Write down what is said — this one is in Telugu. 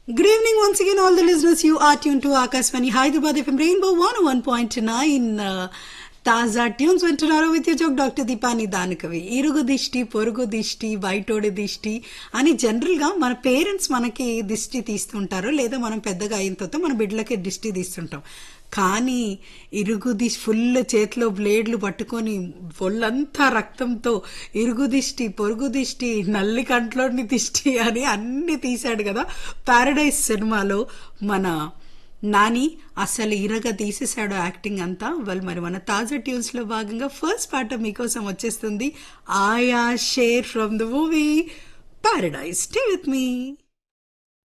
Good evening once again, all the listeners. You are tuned to Akaswani Hyderabad FM Rainbow 101.9. Uh, తాజా ట్యూన్స్ వింటున్నారు విత్ జోక్ డాక్టర్ దీపాని దానకవి ఇరుగు దిష్టి పొరుగు దిష్టి బయటోడి దిష్టి అని జనరల్గా మన పేరెంట్స్ మనకి దిష్టి తీస్తుంటారు లేదా మనం పెద్దగా అయిన తర్వాత మన బిడ్డలకి దిష్టి తీస్తుంటాం కానీ ఇరుగు దిష్టి ఫుల్ చేతిలో బ్లేడ్లు పట్టుకొని ఒళ్ళంతా రక్తంతో ఇరుగు దిష్టి పొరుగు దిష్టి నల్లి కంట్లోని దిష్టి అని అన్ని తీశాడు కదా పారడైజ్ సినిమాలో మన నాని అసలు ఇరగ తీసేశాడు యాక్టింగ్ అంతా వాళ్ళు మరి మన తాజా ట్యూన్స్ లో భాగంగా ఫస్ట్ పాట మీకోసం వచ్చేస్తుంది Aaya Sher from the movie Paradise stay with me